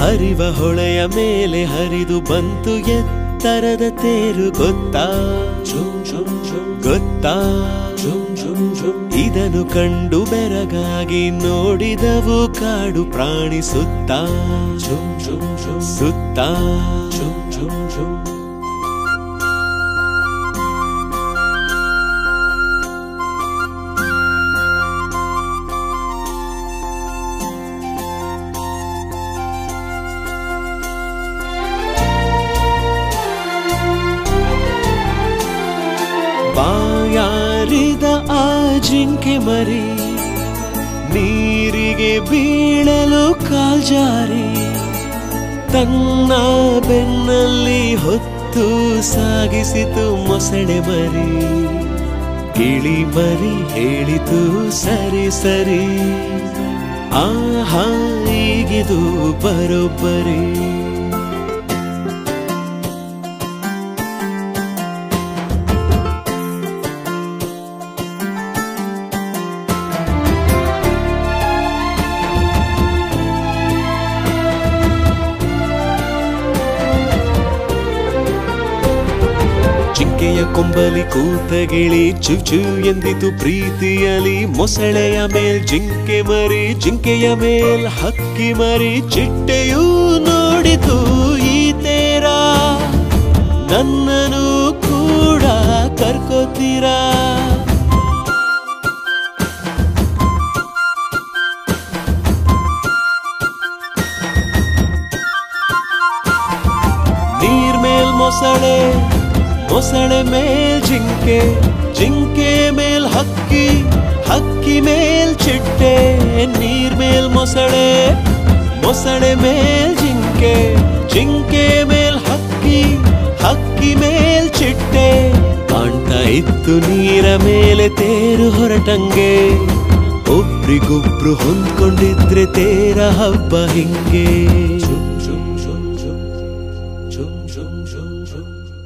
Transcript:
ಹರಿವ ಹೊಳೆಯ ಮೇಲೆ ಹರಿದು ಬಂತು ಎತ್ತರದ ತೇರು ಗೊತ್ತಾ ಗೊತ್ತಾ ಇದನ್ನು ಕಂಡು ಬೆರಗಾಗಿ ನೋಡಿದವು ಕಾಡು ಪ್ರಾಣಿ ಸುತ್ತ ಸುತ್ತ ಬಾಯಾರಿದ ಆ ಜಿಂಕೆ ಮರಿ ನೀರಿಗೆ ಬೀಳಲು ಕಾಲ್ಜಾರಿ ತನ್ನ ಬೆನ್ನಲ್ಲಿ ಹೊತ್ತು ಸಾಗಿಸಿತು ಮೊಸಳೆ ಮರಿ ಗಿಳಿ ಮರಿ ಹೇಳಿತು ಸರಿ ಸರಿ ಆಹಾ ಈಗಿದು ಬರೋಬ್ಬರಿ ಜಿಂಕೆಯ ಕೊಂಬಲಿ ಕೂತ ಗಿಳಿ ಚು ಚು ಎಂದಿತು ಪ್ರೀತಿಯಲಿ ಮೊಸಳೆಯ ಮೇಲ್ ಜಿಂಕೆ ಮರಿ ಜಿಂಕೆಯ ಮೇಲ್ ಹಕ್ಕಿ ಮರಿ ಚಿಟ್ಟೆಯೂ ನೋಡಿತು ಈ ತೇರ ನನ್ನನು ಕೂಡ ಕರ್ಕೋತೀರಾ ನೀರ್ ಮೇಲ್ ಮೊಸಳೆ ಮೊಸಳೆ ಮೇಲ್ ಜಿಂಕೆ ಜಿಂಕೆ ಮೇಲ್ ಹಕ್ಕಿ ಹಕ್ಕಿ ಮೇಲ್ ಚಿಟ್ಟೆ ನೀರ್ ಮೇಲ್ ಮೊಸಳೆ ಮೊಸಳೆ ಮೇಲ್ ಜಿಂಕೆ ಜಿಂಕೆ ಮೇಲ್ ಹಕ್ಕಿ ಹಕ್ಕಿ ಮೇಲ್ ಚಿಟ್ಟೆ ಕಾಣ್ತಾ ಇತ್ತು ನೀರ ಮೇಲೆ ತೇರು ಹೊರಟಂಗೆ ಒಬ್ರಿಗೊಬ್ರು ಹೊಂದ್ಕೊಂಡಿದ್ರೆ ತೇರ ಹಬ್ಬ ಹಿಂಗೆ